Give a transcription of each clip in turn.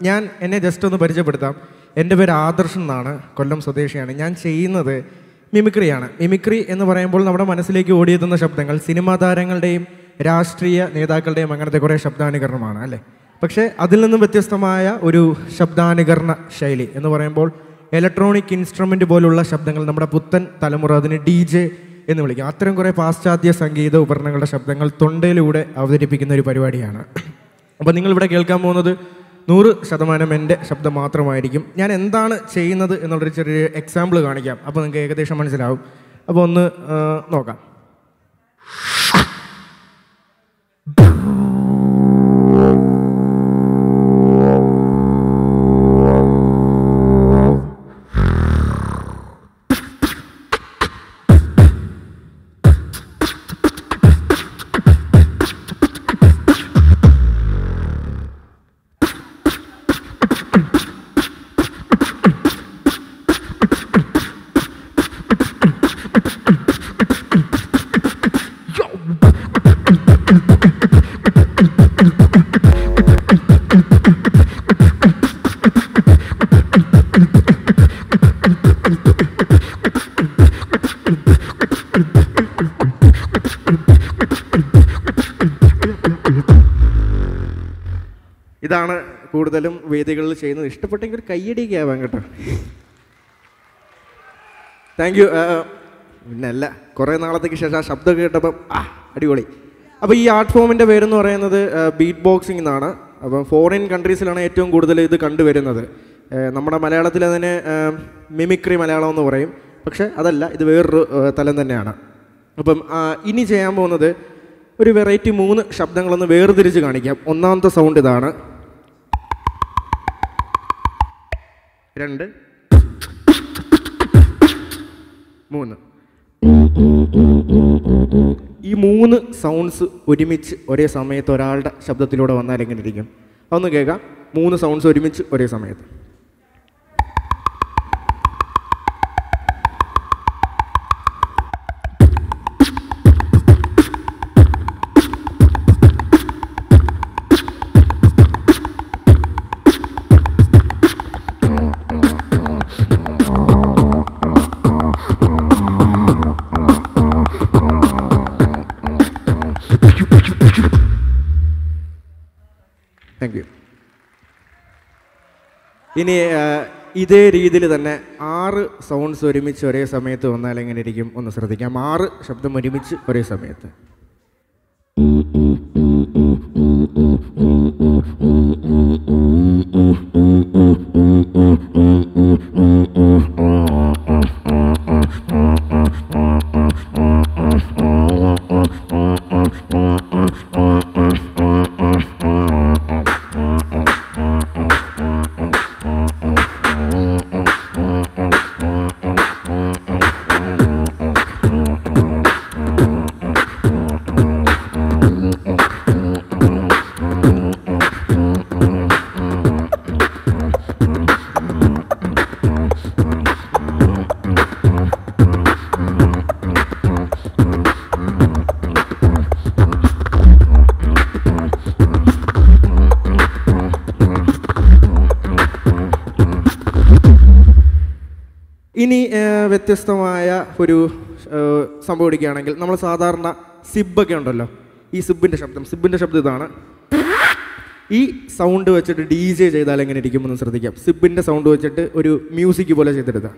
ഞാൻ എന്നെ ജസ്റ്റ് ഒന്ന് പരിചയപ്പെടുത്താം എൻ്റെ പേര് ആദർശ് എന്നാണ് കൊല്ലം സ്വദേശിയാണ് ഞാൻ ചെയ്യുന്നത് മിമിക്രിയാണ് മിമിക്രി എന്ന് പറയുമ്പോൾ നമ്മുടെ മനസ്സിലേക്ക് ഓടിയെത്തുന്ന ശബ്ദങ്ങൾ സിനിമാ താരങ്ങളുടെയും രാഷ്ട്രീയ നേതാക്കളുടെയും അങ്ങനത്തെ കുറേ ശബ്ദാനുകരണമാണ് അല്ലേ പക്ഷേ അതിൽ നിന്നും വ്യത്യസ്തമായ ഒരു ശബ്ദാനുകരണ ശൈലി എന്ന് പറയുമ്പോൾ ഇലക്ട്രോണിക് ഇൻസ്ട്രുമെൻ്റ് പോലുള്ള ശബ്ദങ്ങൾ നമ്മുടെ പുത്തൻ തലമുറ അതിന് ഡി ജെ എന്ന് വിളിക്കും അത്തരം കുറേ പാശ്ചാത്യ സംഗീത ഉപകരണങ്ങളുടെ ശബ്ദങ്ങൾ തൊണ്ടയിലൂടെ അവതരിപ്പിക്കുന്ന ഒരു പരിപാടിയാണ് അപ്പോൾ നിങ്ങളിവിടെ കേൾക്കാൻ പോകുന്നത് നൂറ് ശതമാനം എൻ്റെ ശബ്ദം മാത്രമായിരിക്കും ഞാൻ എന്താണ് ചെയ്യുന്നത് എന്നുള്ളൊരു ചെറിയ എക്സാമ്പിൾ കാണിക്കാം അപ്പോൾ നിങ്ങൾക്ക് ഏകദേശം മനസ്സിലാവും അപ്പോൾ ഒന്ന് ആ, നോക്കാം ഇതാണ് കൂടുതലും വേദികളിൽ ചെയ്യുന്നത് ഇഷ്ടപ്പെട്ടെങ്കിൽ ഒരു കയ്യടിയൊക്കെ ആവാം കേട്ടോ താങ്ക് യു പിന്നല്ല കുറേ നാളത്തേക്ക് ശേഷം ആ ശബ്ദം കേട്ടപ്പം ആ അടിപൊളി അപ്പോൾ ഈ ആർട്ട് ഫോമിൻ്റെ പേരെന്ന് പറയുന്നത് ബീറ്റ് ബോക്സിംഗ് എന്നാണ് അപ്പം ഫോറിൻ കൺട്രീസിലാണ് ഏറ്റവും കൂടുതൽ ഇത് കണ്ടുവരുന്നത് ആ, നമ്മുടെ മലയാളത്തിൽ അതിന് മിമിക്രി മലയാളം എന്ന് പറയും പക്ഷേ അതല്ല ഇത് വേറൊരു ആ, തലം തന്നെയാണ് അപ്പം ആ, ഇനി ചെയ്യാൻ പോകുന്നത് ഒരു വെറൈറ്റി മൂന്ന് ശബ്ദങ്ങളൊന്ന് വേർതിരിച്ച് കാണിക്കാം ഒന്നാമത്തെ സൗണ്ട് ഇതാണ് രണ്ട് മൂന്ന് ഈ മൂന്ന് സൗണ്ട്സ് ഒരുമിച്ച് ഒരേ സമയത്ത് ഒരാളുടെ ശബ്ദത്തിലൂടെ വന്നാൽ എങ്ങനെ ഇരിക്കും അതൊന്ന് കേൾക്കാം മൂന്ന് സൗണ്ട്സ് ഒരുമിച്ച് ഒരേ സമയത്ത് താങ്ക് യു ഇനി ആ, ഇതേ രീതിയിൽ തന്നെ ആറ് സൗണ്ട്സ് ഒരുമിച്ച് ഒരേ സമയത്ത് വന്നാൽ എങ്ങനെ ഇരിക്കും ഒന്ന് ശ്രദ്ധിക്കാം ആറ് ശബ്ദം ഒരുമിച്ച് ഒരേ സമയത്ത് ഇനി ആ, വ്യത്യസ്തമായ ഒരു ആ, സംഭവം എടുക്കുകയാണെങ്കിൽ നമ്മൾ സാധാരണ സിബൊക്കെ ഉണ്ടല്ലോ ഈ സിബിൻ്റെ ശബ്ദം സിബിൻ്റെ ശബ്ദം ഇതാണ് ഈ സൗണ്ട് വെച്ചിട്ട് ഡി ജെ ചെയ്താൽ എങ്ങനെ ഇരിക്കുമെന്ന് ശ്രദ്ധിക്കാം സിബിൻ്റെ സൗണ്ട് വെച്ചിട്ട് ഒരു മ്യൂസിക് പോലെ ചെയ്തെടുത്താൽ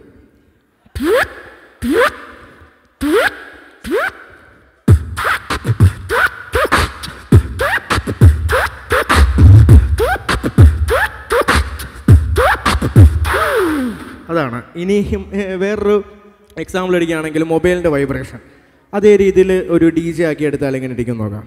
അതാണ് ഇനിയും ഏഹ്, വേറൊരു എക്സാമ്പിൾ എടുക്കുകയാണെങ്കിൽ മൊബൈലിൻ്റെ വൈബ്രേഷൻ അതേ രീതിയിൽ ഒരു ഡി ജെ ആക്കി എടുത്താൽ എങ്ങനെ ഇരിക്കും നോക്കാം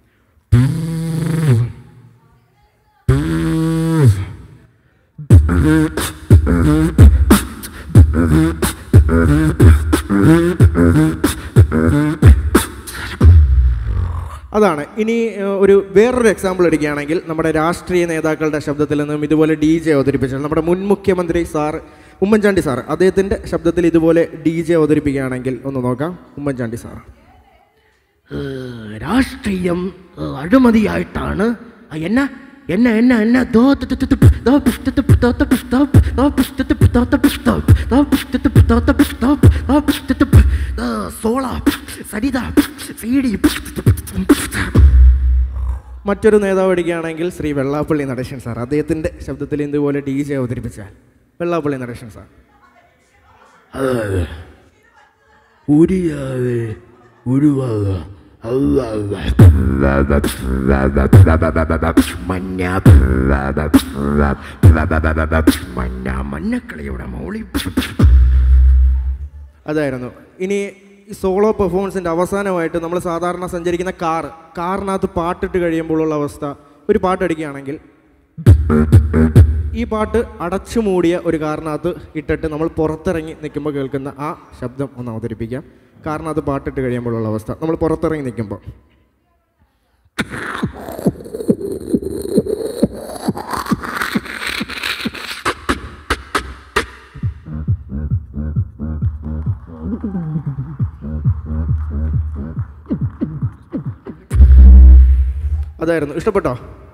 അതാണ് ഇനി ഏഹ്, ഒരു വേറൊരു എക്സാമ്പിൾ എടുക്കുകയാണെങ്കിൽ നമ്മുടെ രാഷ്ട്രീയ നേതാക്കളുടെ ശബ്ദത്തിൽ നിന്നും ഇതുപോലെ ഡി ജെ അവതരിപ്പിച്ചത് നമ്മുടെ മുൻ മുഖ്യമന്ത്രി സാർ ഉമ്മൻചാണ്ടി സാർ അദ്ദേഹത്തിൻ്റെ ശബ്ദത്തിൽ ഇതുപോലെ ഡി ജെ അവതരിപ്പിക്കുകയാണെങ്കിൽ ഒന്ന് നോക്കാം ഉമ്മൻചാണ്ടി സാർ ഏഹ്, രാഷ്ട്രീയം ഏഹ്, അഴിമതിയായിട്ടാണ് ആ, എന്നാ എന്നാ എന്നാ എന്നാ ദോ തു തു തു തു പ്, ദോ പ്, തു തു പ്, ദോ തു പ്, ദോ പ്, ദോ പ്, തു തു പ്, ദോ തു പ്, ദോ പ്, ദോ പ്, തു തു പ്, ദോ തു പ്, ദോ പ്, ദോ പ്, തു തു പ്, ദോ, സോള പ്, സരിത പ്, സീഡി പ്, തു തു പ്, തു തു പ്. മറ്റൊരു നേതാവ് അടിക്കുകയാണെങ്കിൽ ശ്രീ വെള്ളാപ്പള്ളി നടേശൻ സാർ അദ്ദേഹത്തിൻ്റെ ശബ്ദത്തിൽ ഇതുപോലെ ഡി ജെ അവതരിപ്പിച്ചാൽ വെള്ളാപ്പള്ളി നടേശൻ സാർ അതെ ഉരിയാതെ ഉരുവാക മഞ്ഞ മഞ്ഞ മഞ്ഞക്കളിയുടെ മോളി അതായിരുന്നു ഇനി ഈ സോളോ പെർഫോമൻസിൻ്റെ അവസാനമായിട്ട് നമ്മൾ സാധാരണ സഞ്ചരിക്കുന്ന കാർ കാറിനകത്ത് പാട്ടിട്ട് കഴിയുമ്പോഴുള്ള അവസ്ഥ ഒരു പാട്ട് അടിക്കുകയാണെങ്കിൽ ഈ പാട്ട് അടച്ചു മൂടിയ ഒരു കാറിനകത്ത് ഇട്ടിട്ട് നമ്മൾ പുറത്തിറങ്ങി നിൽക്കുമ്പോൾ കേൾക്കുന്ന ആ ശബ്ദം ഒന്ന് അവതരിപ്പിക്കാം കാറിനകത്ത് പാട്ടിട്ട് കഴിയുമ്പോഴുള്ള അവസ്ഥ നമ്മൾ പുറത്തിറങ്ങി നിൽക്കുമ്പോൾ അതായിരുന്നു ഇഷ്ടപ്പെട്ടോ